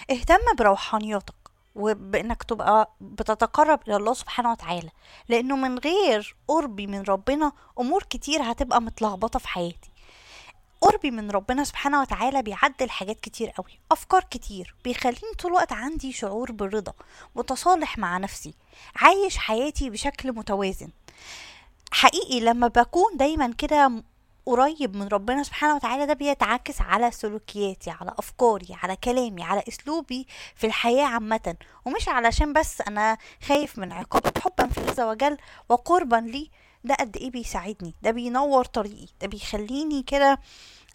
اهتم بروحانياتك وبانك تبقى بتتقرب الى الله سبحانه وتعالى لانه من غير قربي من ربنا امور كتير هتبقى متلخبطه في حياتي قربي من ربنا سبحانه وتعالى بيعدل حاجات كتير قوي افكار كتير بيخليني طول الوقت عندي شعور بالرضا متصالح مع نفسي عايش حياتي بشكل متوازن حقيقي لما بكون دايما كده م- قريب من ربنا سبحانه وتعالى ده بيتعكس على سلوكياتي على افكاري على كلامي على اسلوبي في الحياه عامه ومش علشان بس انا خايف من عقابه حبا في الله عز وجل وقربا ليه ده قد ايه بيساعدني ده بينور طريقي ده بيخليني كده